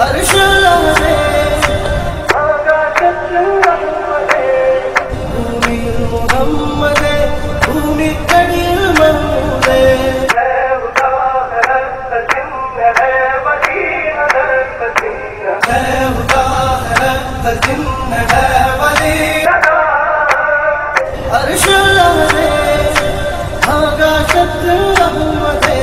അർഷലവനേ ഭൂമിയിൽ മുഹമ്മദേ ഭൂമിക്കടിയിൽ മഹ്മൂദേ അർഷലവനേ ആകാശത്തിൽ അഹമ്മദേ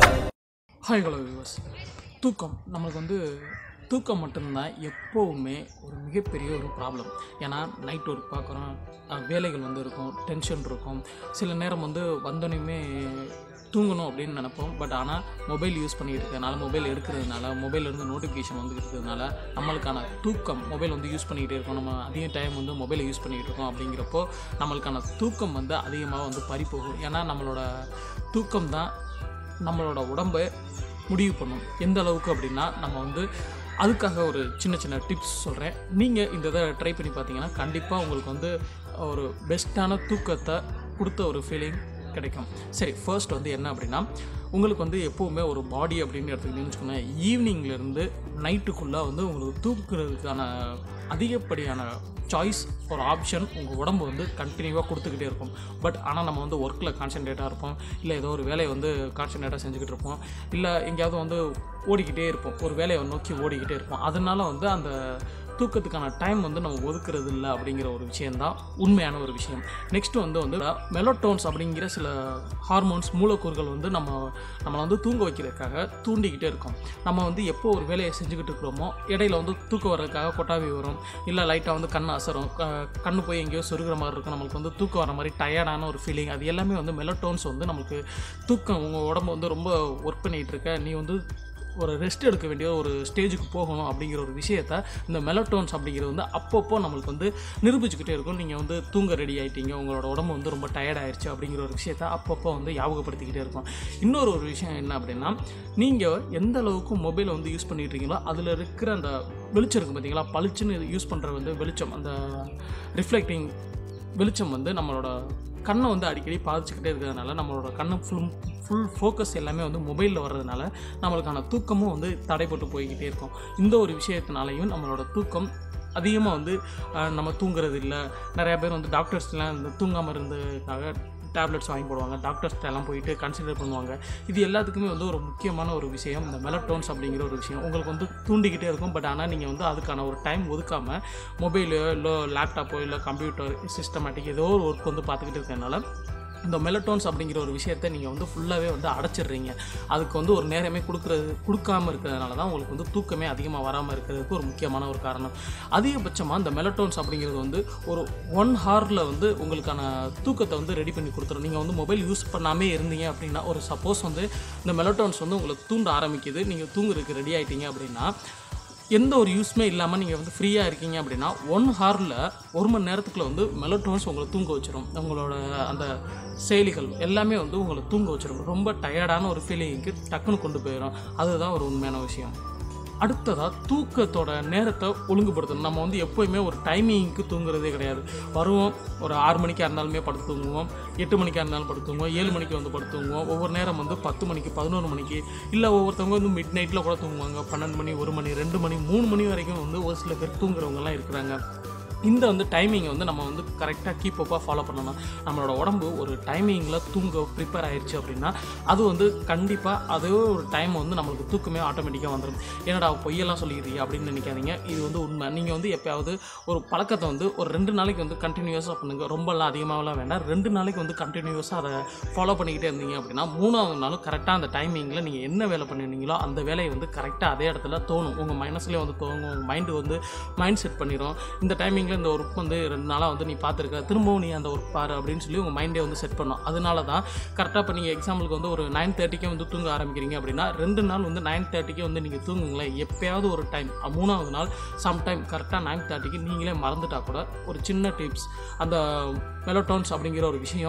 hi hello viewers தூக்கம் நம்மளுக்கு வந்து தூக்கம் மட்டும்தான் எப்போவுமே ஒரு மிகப்பெரிய ஒரு ப்ராப்ளம் ஏன்னா நைட் ஒர்க் பார்க்குறோம் அஹ், வேலைகள் வந்து இருக்கும் டென்ஷன் இருக்கும் சில நேரம் வந்து வந்தோடனே தூங்கணும் அப்படின்னு நினைப்போம் பட் ஆனால் மொபைல் யூஸ் பண்ணிட்டு இருக்கறனால மொபைல் எடுக்கிறதுனால மொபைல்லேருந்து நோட்டிஃபிகேஷன் வந்து இருக்கிறதுனால நம்மளுக்கான தூக்கம் மொபைல் வந்து யூஸ் பண்ணிக்கிட்டே இருக்கோம் நம்ம அதிக டைம் வந்து மொபைலை யூஸ் பண்ணிக்கிட்டு இருக்கோம் அப்படிங்கிறப்போ நம்மளுக்கான தூக்கம் வந்து அதிகமாக வந்து பறிப்போகும் ஏன்னா நம்மளோட தூக்கம் தான் நம்மளோட உடம்பை முடிவு பண்ணும் எந்த அளவுக்கு அப்படின்னா நம்ம வந்து அதுக்காக ஒரு சின்ன சின்ன டிப்ஸ் சொல்கிறேன் நீங்கள் இந்த இதை ட்ரை பண்ணி பார்த்தீங்கன்னா கண்டிப்பாக உங்களுக்கு வந்து ஒரு பெஸ்ட்டான தூக்கத்தை கொடுத்த ஒரு ஃபீலிங் கிடைக்கும் சரி ஃபர்ஸ்ட் வந்து என்ன அப்படின்னா உங்களுக்கு வந்து எப்போவுமே ஒரு பாடி அப்படின்னு எடுத்துக்கிட்டீங்கன்னு வச்சுக்கோங்க ஈவினிங்லேருந்து நைட்டுக்குள்ளே வந்து உங்களுக்கு தூக்குறதுக்கான அதிகப்படியான சாய்ஸ் ஒரு ஆப்ஷன் உங்கள் உடம்பு வந்து கண்டினியூவாக கொடுத்துக்கிட்டே இருக்கும் பட் ஆனால் நம்ம வந்து ஒர்க்கில் கான்சென்ட்ரேட்டாக இருப்போம் இல்லை ஏதோ ஒரு வேலையை வந்து கான்சென்ட்ரேட்டாக செஞ்சுக்கிட்டு இருப்போம் இல்லை எங்கேயாவது வந்து ஓடிக்கிட்டே இருப்போம் ஒரு வேலையை நோக்கி ஓடிக்கிட்டே இருப்போம் அதனால வந்து அந்த தூக்கத்துக்கான டைம் வந்து நம்ம ஒதுக்குறது இல்லை அப்படிங்கிற ஒரு விஷயந்தான் உண்மையான ஒரு விஷயம் நெக்ஸ்ட்டு வந்து வந்து மெலோட்டோன்ஸ் அப்படிங்கிற சில ஹார்மோன்ஸ் மூலக்கூறுகள் வந்து நம்ம நம்மளை வந்து தூங்க வைக்கிறதுக்காக தூண்டிக்கிட்டே இருக்கோம் நம்ம வந்து எப்போ ஒரு வேலையை செஞ்சுக்கிட்டு இருக்கிறோமோ இடையில வந்து தூக்கம் வர்றதுக்காக கொட்டாவி வரும் இல்லை லைட்டாக வந்து கண் அசரும் க- கண்ணு போய் எங்கேயோ சொருகிற மாதிரி இருக்கும் நம்மளுக்கு வந்து தூக்கம் வர மாதிரி டயர்டான ஒரு ஃபீலிங் அது எல்லாமே வந்து மெலோட்டோன்ஸ் வந்து நமக்கு தூக்கம் உங்கள் உடம்பு வந்து ரொம்ப ஒர்க் பண்ணிகிட்டு இருக்க நீ வந்து ஒரு ரெஸ்ட் எடுக்க வேண்டிய ஒரு ஸ்டேஜுக்கு போகணும் அப்படிங்கிற ஒரு விஷயத்த இந்த மெலட்டோன்ஸ் அப்படிங்கிறது வந்து அப்பப்போ நம்மளுக்கு வந்து நிரூபிச்சுக்கிட்டே இருக்கும் நீங்கள் வந்து தூங்க ரெடி ஆகிட்டீங்க உங்களோட உடம்பு வந்து ரொம்ப டயர்ட் ஆயிடுச்சு அப்படிங்கிற ஒரு விஷயத்த அப்பப்போ வந்து ஞாபகப்படுத்திக்கிட்டே இருக்கும் இன்னொரு ஒரு விஷயம் என்ன அப்படின்னா நீங்கள் எந்த அளவுக்கு மொபைலை வந்து யூஸ் பண்ணிட்டு இருக்கீங்களோ அதில் இருக்கிற அந்த வெளிச்சம் இருக்குது பார்த்தீங்களா பளிச்சுன்னு யூஸ் பண்ணுற வந்து வெளிச்சம் அந்த ரிஃப்ளெக்டிங் வெளிச்சம் வந்து நம்மளோட கண்ணை வந்து அடிக்கடி பாதிச்சுக்கிட்டே இருக்கிறதுனால நம்மளோட கண்ணு ஃபுல் ஃபுல் ஃபோக்கஸ் எல்லாமே வந்து மொபைலில் வர்றதுனால நம்மளுக்கான தூக்கமும் வந்து தடைப்பட்டு போய்கிட்டே இருக்கும் இந்த ஒரு விஷயத்தினாலையும் நம்மளோட தூக்கம் அதிகமாக வந்து அஹ், நம்ம தூங்குறது இல்லை நிறையா பேர் வந்து டாக்டர்ஸ்லாம் இந்த தூங்காமல் இருந்ததுக்காக டேப்லெட்ஸ் வாங்கி போடுவாங்க டாக்டர்ஸ்ட்ட எல்லாம் போயிட்டு கன்சிடர் பண்ணுவாங்க இது எல்லாத்துக்குமே வந்து ஒரு முக்கியமான ஒரு விஷயம் இந்த மெலட்டோன்ஸ் அப்படிங்கிற ஒரு விஷயம் உங்களுக்கு வந்து தூண்டிக்கிட்டே இருக்கும் பட் ஆனால் நீங்கள் வந்து அதுக்கான ஒரு டைம் ஒதுக்காமல் மொபைலோ இல்லை லேப்டாப்போ இல்லை கம்ப்யூட்டர் சிஸ்டமேட்டிக் ஏதோ ஒரு ஒர்க் வந்து பார்த்துக்கிட்டு இருக்கறனால இந்த மெலட்டோன்ஸ் அப்படிங்கிற ஒரு விஷயத்தை நீங்கள் வந்து ஃபுல்லாகவே வந்து அடைச்சிடுறீங்க அதுக்கு வந்து ஒரு நேரமே கொடுக்குறது கொடுக்காம இருக்கிறதுனால தான் உங்களுக்கு வந்து தூக்கமே அதிகமாக வராமல் இருக்கிறதுக்கு ஒரு முக்கியமான ஒரு காரணம் அதிகபட்சமாக இந்த மெலட்டோன்ஸ் அப்படிங்கிறது வந்து ஒரு ஒன் ஹாரில் வந்து உங்களுக்கான தூக்கத்தை வந்து ரெடி பண்ணி கொடுத்துரும் நீங்கள் வந்து மொபைல் யூஸ் பண்ணாமே இருந்தீங்க அப்படின்னா ஒரு சப்போஸ் வந்து இந்த மெலட்டோன்ஸ் வந்து உங்களை தூண்ட ஆரம்பிக்குது நீங்கள் தூங்குறதுக்கு ரெடி ஆயிட்டீங்க அப்படின்னா எந்த ஒரு யூஸ்மே இல்லாமல் நீங்கள் வந்து ஃப்ரீயாக இருக்கீங்க அப்படின்னா ஒன் ஹாரில் ஒரு மணி நேரத்துக்குள்ள வந்து மெலட்டோன்ஸ் உங்களை தூங்க வச்சிரும் உங்களோட அந்த செயலிகள் எல்லாமே வந்து உங்களை தூங்க வச்சிரும் ரொம்ப டயர்டான ஒரு ஃபீலிங்க்கு டக்குன்னு கொண்டு போயிடும் அதுதான் ஒரு உண்மையான விஷயம் அடுத்ததாக தூக்கத்தோட நேரத்தை ஒழுங்குபடுத்தணும் நம்ம வந்து எப்போயுமே ஒரு டைமிங்க்கு தூங்குறதே கிடையாது வருவோம் ஒரு ஆறு மணிக்காக இருந்தாலுமே படுத்து தூங்குவோம் எட்டு மணிக்காக இருந்தாலும் படுத்து தூங்குவோம் ஏழு மணிக்கு வந்து படுத்து தூங்குவோம் ஒவ்வொரு நேரம் வந்து பத்து மணிக்கு பதினோரு மணிக்கு இல்லை ஒவ்வொருத்தவங்க வந்து மிட் நைட்டில் கூட தூங்குவாங்க பன்னெண்டு மணி ஒரு மணி ரெண்டு மணி மூணு மணி வரைக்கும் வந்து ஒரு சில பேர் தூங்குறவங்கலாம் இருக்கிறாங்க இந்த வந்து டைமிங்கை வந்து நம்ம வந்து கரெக்டாக கீப் அப்பாக ஃபாலோ பண்ணணும் நம்மளோட உடம்பு ஒரு டைமிங்கில் தூங்க ப்ரிப்பேர் ஆயிடுச்சு அப்படின்னா அது வந்து கண்டிப்பாக அதே ஒரு டைம் வந்து நம்மளுக்கு தூக்கமே ஆட்டோமேட்டிக்காக வந்துடும் என்னடா பொய்யெல்லாம் சொல்லிடுறீங்க அப்படின்னு நினைக்காதீங்க இது வந்து உண்மை நீங்கள் வந்து எப்பயாவது ஒரு பழக்கத்தை வந்து ஒரு ரெண்டு நாளைக்கு வந்து கண்டினியூஸாக பண்ணுங்கள் ரொம்பலாம் அதிகமாகலாம் வேண்டாம் ரெண்டு நாளைக்கு வந்து கண்டினியூஸாக அதை ஃபாலோ பண்ணிக்கிட்டே இருந்தீங்க அப்படின்னா மூணாவது நாளும் கரெக்டாக அந்த டைமிங்கில் நீங்கள் என்ன வேலை பண்ணிருந்தீங்களோ அந்த வேலையை வந்து கரெக்டாக அதே இடத்துல தோணும் உங்கள் மைனஸ்லேயே வந்து தோணும் உங்கள் மைண்டு வந்து மைண்ட் செட் பண்ணிடும் இந்த டைமிங்கில் இந்த ஒர்க் வந்து ரெண்டு நாளாக வந்து நீ பார்த்துருக்க திரும்பவும் நீ அந்த ஒர்க் பாரு அப்படின்னு சொல்லி உங்கள் மைண்டே வந்து செட் பண்ணும் அதனால தான் கரெக்டாக இப்போ நீங்கள் எக்ஸாம்பிளுக்கு வந்து ஒரு நைன் தேர்ட்டிக்கே வந்து தூங்க ஆரம்பிக்கிறீங்க அப்படின்னா ரெண்டு நாள் வந்து நைன் தேர்ட்டிக்கே வந்து நீங்கள் தூங்குங்களேன் எப்பயாவது ஒரு டைம் மூணாவது நாள் சம்டைம் கரெக்டாக நைன் தேர்ட்டிக்கு நீங்களே மறந்துட்டா கூட ஒரு சின்ன டிப்ஸ் அந்த மெலோட்டோன்ஸ் அப்படிங்கிற ஒரு விஷயம்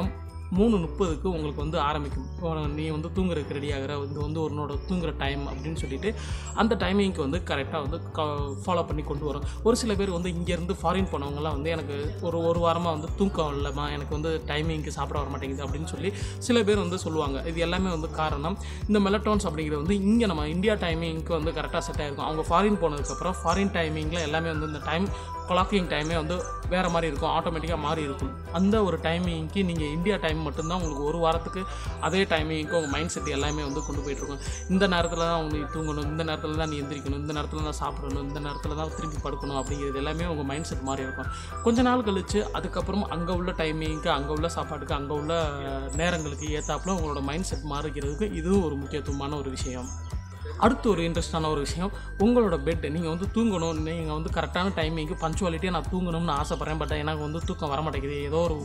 மூணு முப்பதுக்கு உங்களுக்கு வந்து ஆரம்பிக்கும் உன- நீ வந்து தூங்குறதுக்கு ரெடி ஆகிற இது வந்து உன்னோட தூங்குற டைம் அப்படின்னு சொல்லிட்டு அந்த டைமிங்க்கு வந்து கரெக்டாக வந்து ஃபாலோ பண்ணி கொண்டு வரும் ஒரு சில பேர் வந்து இங்கேருந்து ஃபாரின் போனவங்கலாம் வந்து எனக்கு ஒரு ஒரு வாரமாக வந்து தூக்கம் இல்லைம்மா எனக்கு வந்து டைமிங்க்கு சாப்பிட வர மாட்டேங்குது அப்படின்னு சொல்லி சில பேர் வந்து சொல்லுவாங்க இது எல்லாமே வந்து காரணம் இந்த மெலட்டோன்ஸ் அப்படிங்கிறது வந்து இங்கே நம்ம இந்தியா டைமிங்க்கு வந்து கரெக்டாக செட் ஆகிருக்கும் அவங்க ஃபாரின் போனதுக்கப்புறம் ஃபாரின் டைமிங்கில் எல்லாமே வந்து இந்த டைம் கிளாக்கிங் டைமே வந்து வேறு மாதிரி இருக்கும் ஆட்டோமேட்டிக்காக மாறி இருக்கும் அந்த ஒரு டைமிங்க்கு நீங்கள் இந்தியா டைம் மட்டும்தான் உங்களுக்கு ஒரு வாரத்துக்கு அதே டைமிங்க்கு உங்கள் மைண்ட் செட் எல்லாமே வந்து கொண்டு போயிட்டுருக்கும் இந்த நேரத்தில் தான் உங்களுக்கு தூங்கணும் இந்த நேரத்தில் தான் நீ எந்திரிக்கணும் இந்த நேரத்தில் தான் சாப்பிடணும் இந்த நேரத்தில் தான் திரும்பி படுக்கணும் அப்படிங்கிறது எல்லாமே உங்கள் மைண்ட் செட் மாறி இருக்கும் கொஞ்ச நாள் கழிச்சு அதுக்கப்புறம் அங்கே உள்ள டைமிங்க்கு அங்கே உள்ள சாப்பாட்டுக்கு அங்கே உள்ள நேரங்களுக்கு ஏற்றாப்புல உங்களோட மைண்ட் செட் மாறிக்கிறதுக்கு இதுவும் ஒரு முக்கியத்துவமான ஒரு விஷயம் அடுத்து ஒரு இன்ட்ரெஸ்டான ஒரு விஷயம் உங்களோட பெட் நீங்கள் வந்து தூங்கணும் நீங்கள் வந்து கரெக்டான டைமிங்க்கு பஞ்சுவாலிட்டியாக நான் தூங்கணும்னு ஆசைப்பட்றேன் பட் எனக்கு வந்து தூக்கம் வர மாட்டேங்குது ஏதோ ஒரு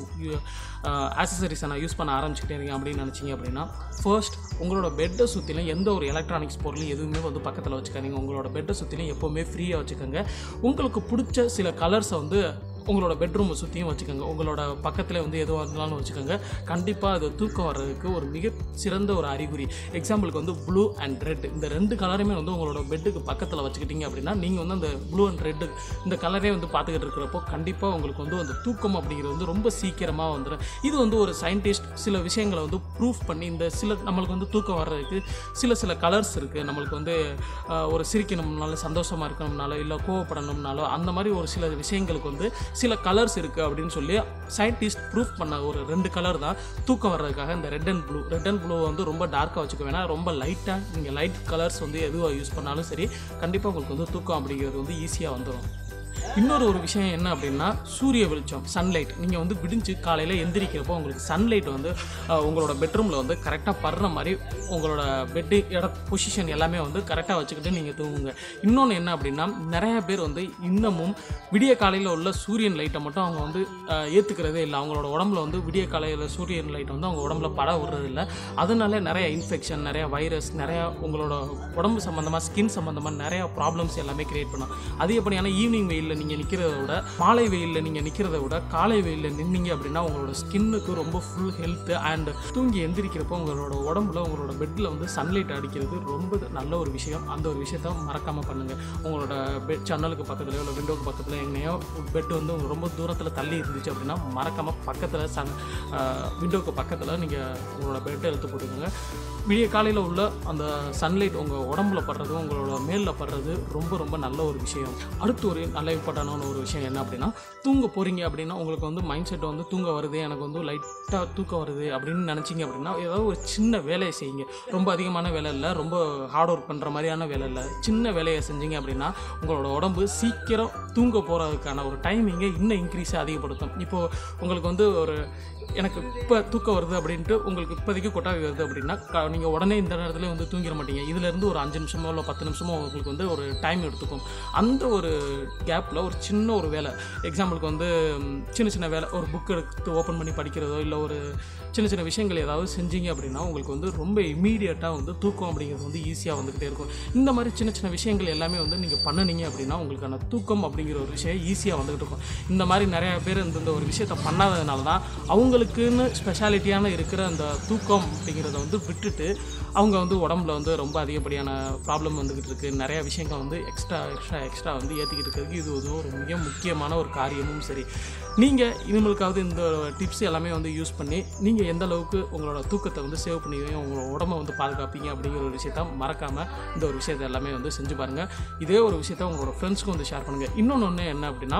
ஆக்சசரிஸை நான் யூஸ் பண்ண ஆரம்பிச்சுக்கிட்டே இருக்கேன் அப்படின்னு நினச்சிங்க அப்படின்னா ஃபர்ஸ்ட் உங்களோட பெட்டை சுற்றிலும் எந்த ஒரு எலக்ட்ரானிக்ஸ் பொருளும் எதுவுமே வந்து பக்கத்தில் வச்சுக்காதீங்க உங்களோட பெட்டை சுற்றிலும் எப்போவுமே ஃப்ரீயாக வச்சுக்கோங்க உங்களுக்கு பிடிச்ச சில கலர்ஸை வந்து உங்களோட பெட்ரூமை சுற்றியும் வச்சுக்கோங்க உங்களோட பக்கத்தில் வந்து எதுவாக இருந்தாலும் வச்சுக்கோங்க கண்டிப்பாக அது தூக்கம் வர்றதுக்கு ஒரு மிக சிறந்த ஒரு அறிகுறி எக்ஸாம்பிளுக்கு வந்து ப்ளூ அண்ட் ரெட் இந்த ரெண்டு கலருமே வந்து உங்களோட பெட்டுக்கு பக்கத்தில் வச்சுக்கிட்டீங்க அப்படின்னா நீங்கள் வந்து அந்த ப்ளூ அண்ட் ரெட்டு இந்த கலரே வந்து பார்த்துக்கிட்டு இருக்கிறப்போ கண்டிப்பாக உங்களுக்கு வந்து அந்த தூக்கம் அப்படிங்கிறது வந்து ரொம்ப சீக்கிரமாக வந்துடும் இது வந்து ஒரு சயின்டிஸ்ட் சில விஷயங்களை வந்து ப்ரூஃப் பண்ணி இந்த சில நம்மளுக்கு வந்து தூக்கம் வர்றதுக்கு சில சில கலர்ஸ் இருக்குது நம்மளுக்கு வந்து ஆஹ், ஒரு சிரிக்கணும்னால சந்தோஷமாக இருக்கணும்னாலோ இல்லை கோவப்படணும்னாலோ அந்த மாதிரி ஒரு சில விஷயங்களுக்கு வந்து சில கலர்ஸ் இருக்குது அப்படின்னு சொல்லி சயின்டிஸ்ட் ப்ரூஃப் பண்ண ஒரு ரெண்டு கலர் தான் தூக்கம் வர்றதுக்காக இந்த red and blue red and blue வந்து ரொம்ப டார்க்காக வச்சுக்க வேணாம் ரொம்ப லைட்டாக நீங்கள் லைட் கலர்ஸ் வந்து எதுவாக யூஸ் பண்ணாலும் சரி கண்டிப்பாக உங்களுக்கு வந்து தூக்கம் அப்படிங்கிறது வந்து ஈஸியாக வந்துடும் இன்னொரு ஒரு விஷயம் என்ன அப்படின்னா சூரிய வெளிச்சம் சன்லைட் நீங்கள் வந்து விடிஞ்சு காலையில் எந்திரிக்கிறப்போ உங்களுக்கு சன்லைட் வந்து அஹ், உங்களோட பெட்ரூமில் வந்து கரெக்டாக படுற மாதிரி உங்களோட பெட்டு இட பொசிஷன் எல்லாமே வந்து கரெக்டாக வச்சுக்கிட்டு நீங்கள் தூங்குங்க இன்னொன்று என்ன அப்படின்னா நிறைய பேர் வந்து இன்னமும் விடிய காலையில் உள்ள சூரியன் லைட்டை மட்டும் அவங்க வந்து அஹ், ஏற்றுக்கிறதே இல்லை அவங்களோட உடம்புல வந்து விடிய காலையில் சூரியன் லைட் வந்து அவங்க உடம்புல பட விடுறது இல்லை அதனால நிறைய இன்ஃபெக்ஷன் நிறைய வைரஸ் நிறைய உங்களோட உடம்பு சம்மந்தமாக ஸ்கின் சம்மந்தமாக நிறைய ப்ராப்ளம்ஸ் எல்லாமே கிரியேட் பண்ணும் அதிகப்படியான ஈவினிங் வெயிலில் நீங்கள் நிற்கிறத விட மாலை வெயிலில் நீங்கள் நிற்கிறத விட காலை வெயிலில் நின்னீங்க அப்படின்னா உங்களோட ஸ்கின்னுக்கு ரொம்ப ஃபுல் ஹெல்த்து அண்ட் தூங்கி எந்திரிக்கிறப்போ உங்களோட உடம்புல உங்களோட பெட்டில் வந்து சன்லைட் அடிக்கிறது ரொம்ப நல்ல ஒரு விஷயம் அந்த ஒரு விஷயத்த மறக்காமல் பண்ணுங்கள் உங்களோட பெட் ஜன்னலுக்கு பக்கத்துலையோ இல்லை விண்டோக்கு பக்கத்தில் எங்கேயோ பெட் வந்து உங்களுக்கு ரொம்ப தூரத்தில் தள்ளி இருந்துச்சு அப்படின்னா மறக்காமல் பக்கத்தில் சன் விண்டோக்கு பக்கத்தில் நீங்கள் உங்களோட பெட்டை எடுத்து போட்டுக்கோங்க விடிய காலையில் உள்ள அந்த சன்லைட் உங்கள் உடம்புல படுறது உங்களோட மேலில் படுறது ரொம்ப ரொம்ப நல்ல ஒரு விஷயம் அடுத்து ஒரு நல்ல இம்பார்ட்டண்டான ஒரு விஷயம் என்ன அப்படின்னா தூங்க போகிறீங்க அப்படின்னா உங்களுக்கு வந்து மைண்ட் செட் வந்து தூங்க வருது எனக்கு வந்து லைட்டாக தூக்கம் வருது அப்படின்னு நினச்சிங்க அப்படின்னா ஏதாவது ஒரு சின்ன வேலையை செய்யுங்க ரொம்ப அதிகமான வேலை இல்லை ரொம்ப ஹார்ட் ஒர்க் பண்ணுற மாதிரியான வேலை இல்லை சின்ன வேலையை செஞ்சீங்க அப்படின்னா உங்களோட உடம்பு சீக்கிரம் தூங்க போகிறதுக்கான ஒரு டைமிங்கை இன்னும் இன்க்ரீஸாக அதிகப்படுத்தும் இப்போது உங்களுக்கு வந்து ஒரு எனக்கு இப்போ தூக்கம் வருது அப்படின்ட்டு உங்களுக்கு இப்போதைக்கு கொட்டாவி வருது அப்படின்னா நீங்கள் உடனே இந்த நேரத்தில் வந்து தூங்கிட மாட்டீங்க இதுலேருந்து ஒரு அஞ்சு நிமிஷமோ இல்லை பத்து நிமிஷமோ உங்களுக்கு வந்து ஒரு டைம் எடுத்துக்கும் அந்த ஒரு கேப்பில் ஒரு சின்ன ஒரு வேலை எக்ஸாம்பிளுக்கு வந்து ம், சின்ன சின்ன வேலை ஒரு புக் எடுத்து ஓப்பன் பண்ணி படிக்கிறதோ இல்லை ஒரு சின்ன சின்ன விஷயங்கள் ஏதாவது செஞ்சீங்க அப்படின்னா உங்களுக்கு வந்து ரொம்ப இமீடியட்டாக வந்து தூக்கம் அப்படிங்கிறது வந்து ஈஸியாக வந்துக்கிட்டே இருக்கும் இந்த மாதிரி சின்ன சின்ன விஷயங்கள் எல்லாமே வந்து நீங்கள் பண்ணுனீங்க அப்படின்னா உங்களுக்கான தூக்கம் அப்படிங்கிற ஒரு விஷயம் ஈஸியாக வந்துக்கிட்டு இருக்கும் இந்த மாதிரி நிறையா பேர் இந்த இந்த ஒரு விஷயத்தை பண்ணாததுனால தான் அவங்களுக்குன்னு ஸ்பெஷாலிட்டியான இருக்கிற அந்த தூக்கம் அப்படிங்கிறத வந்து விட்டுட்டு அவங்க வந்து உடம்புல வந்து ரொம்ப அதிகப்படியான ப்ராப்ளம் வந்துக்கிட்டு இருக்குது நிறைய விஷயங்கள் வந்து எக்ஸ்ட்ரா எக்ஸ்ட்ரா எக்ஸ்ட்ரா வந்து ஏற்றிக்கிட்டு இருக்கிறதுக்கு இது வந்து ஒரு மிக முக்கியமான ஒரு காரியமும் சரி நீங்கள் இனிமேலுக்காவது இந்த டிப்ஸ் எல்லாமே வந்து யூஸ் பண்ணி நீங்கள் எந்த அளவுக்கு உங்களோட தூக்கத்தை வந்து சேவ் பண்ணுவீங்க உங்களோட உடம்ப வந்து பாதுகாப்பீங்க அப்படிங்கிற ஒரு விஷயத்த மறக்காமல் இந்த ஒரு விஷயத்தை எல்லாமே வந்து செஞ்சு பாருங்கள் இதே ஒரு விஷயத்த உங்களோட ஃப்ரெண்ட்ஸ்க்கும் வந்து ஷேர் பண்ணுங்கள் இன்னொன்று ஒன்று என்ன அப்படின்னா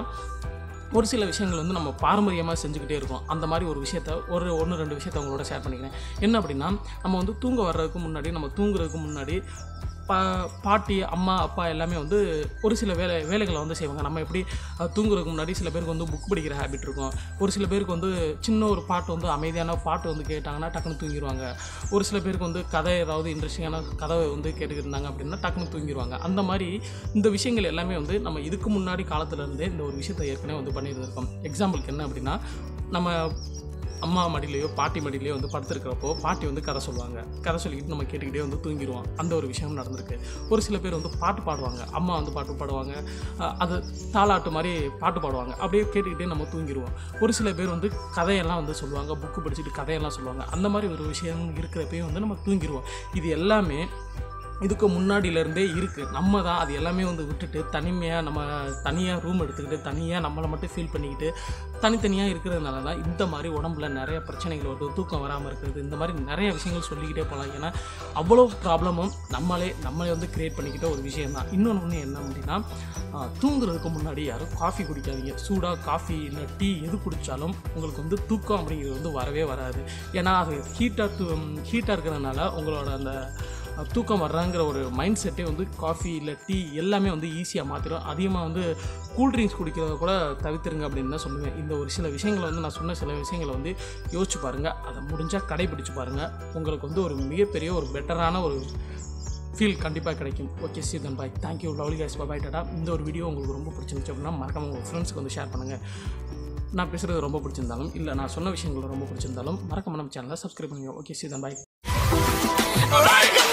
ஒரு சில விஷயங்கள் வந்து நம்ம பாரம்பரியமாக செஞ்சுக்கிட்டே இருக்கோம் அந்த மாதிரி ஒரு விஷயத்த ஒரு ஒன்று ரெண்டு விஷயத்த உங்களோட ஷேர் பண்ணிக்கிறேன் என்ன அப்படின்னா நம்ம வந்து தூங்க வர்றதுக்கு முன்னாடி நம்ம தூங்குறதுக்கு முன்னாடி பா பாட்டி அம்மா அப்பா எல்லாமே வந்து ஒரு சில வேலை வேலைகளை வந்து செய்வாங்க நம்ம எப்படி அஹ், தூங்குறதுக்கு முன்னாடி சில பேருக்கு வந்து புக் படிக்கிற ஹேபிட் இருக்கும் ஒரு சில பேருக்கு வந்து சின்ன ஒரு பாட்டு வந்து அமைதியான பாட்டு வந்து கேட்டாங்கன்னா டக்குன்னு தூங்கிடுவாங்க ஒரு சில பேருக்கு வந்து கதை ஏதாவது இன்ட்ரெஸ்டிங்கான கதை வந்து கேட்டுக்கிட்டு இருந்தாங்க அப்படின்னா டக்குன்னு தூங்கிடுவாங்க அந்த மாதிரி இந்த விஷயங்கள் எல்லாமே வந்து நம்ம இதுக்கு முன்னாடி காலத்துல இருந்தே இந்த ஒரு விஷயத்தை ஏற்கனவே வந்து பண்ணிட்டு இருக்கோம் எக்ஸாம்பிளுக்கு என்ன அப்படின்னா நம்ம அம்மா மடியிலையோ பாட்டி மடியிலையோ வந்து படுத்திருக்கிறப்போ பாட்டி வந்து கதை சொல்லுவாங்க கதை சொல்லிக்கிட்டு நம்ம கேட்டுக்கிட்டே வந்து தூங்கிடுவோம் அந்த ஒரு விஷயம் நடந்திருக்கு ஒரு சில பேர் வந்து பாட்டு பாடுவாங்க அம்மா வந்து பாட்டு பாடுவாங்க அஹ் அது தாலாட்டு மாதிரி பாட்டு பாடுவாங்க அப்படியே கேட்டுக்கிட்டே நம்ம தூங்கிடுவோம் ஒரு சில பேர் வந்து கதையெல்லாம் வந்து சொல்லுவாங்க புக்கு படிச்சுட்டு கதையெல்லாம் சொல்லுவாங்க அந்த மாதிரி ஒரு விஷயம் இருக்கிறப்பையும் வந்து நம்ம தூங்கிடுவோம் இது எல்லாமே இதுக்கு முன்னாடியிலேருந்தே இருக்குது நம்ம தான் அது எல்லாமே வந்து விட்டுட்டு தனிமையாக நம்ம தனியாக ரூம் எடுத்துக்கிட்டு தனியாக நம்மளை மட்டும் ஃபீல் பண்ணிக்கிட்டு தனித்தனியாக இருக்கிறதுனால தான் இந்த மாதிரி உடம்புல நிறைய பிரச்சனைகள் வருது தூக்கம் வராமல் இருக்கிறது இந்த மாதிரி நிறைய விஷயங்கள் சொல்லிக்கிட்டே போகலாம் ஏன்னா அவ்வளோ ப்ராப்ளமும் நம்மளே நம்மளே வந்து க்ரியேட் பண்ணிக்கிட்ட ஒரு விஷயம் தான் இன்னொன்று ஒன்று என்ன அப்படின்னா ஆஹ், தூங்குறதுக்கு முன்னாடி யாரும் காஃபி குடிக்காதீங்க சூடாக காஃபி இல்லை டீ எது குடித்தாலும் உங்களுக்கு வந்து தூக்கம் அப்படிங்கிறது வந்து வரவே வராது ஏன்னா அது ஹீட்டாக தூ ஹீட்டாக இருக்கிறதுனால உங்களோட அந்த தூக்கம் வர்றாங்கிற ஒரு மைண்ட் செட்டே வந்து காஃபி இல்லை டீ எல்லாமே வந்து ஈஸியாக மாற்றிடும் அதிகமாக வந்து கூல்ட்ரிங்க்ஸ் குடிக்கிறத கூட தவிர்த்துருங்க அப்படின்னு தான் சொல்லுவேன் இந்த ஒரு சில விஷயங்களை வந்து நான் சொன்ன சில விஷயங்களை வந்து யோசிச்சு பாருங்கள் அதை முடிஞ்சால் கடைபிடிச்சு பாருங்கள் உங்களுக்கு வந்து ஒரு மிகப்பெரிய ஒரு பெட்டரான ஒரு ஃபீல் கண்டிப்பாக கிடைக்கும் ஓகே சீதன் bye thank you lovely guys bye tata இந்த ஒரு வீடியோ உங்களுக்கு ரொம்ப பிடிச்சிருந்துச்சு அப்படின்னா மறக்காம உங்கள் ஃப்ரெண்ட்ஸ்க்கு வந்து ஷேர் பண்ணுங்கள் நான் பேசுகிறது ரொம்ப பிடிச்சிருந்தாலும் இல்லை நான் சொன்ன விஷயங்கள் ரொம்ப பிடிச்சிருந்தாலும் மறக்காம நம்ம சேனலை சப்ஸ்கிரைப் பண்ணுங்க ஓகே சீதன் பாய் Alright,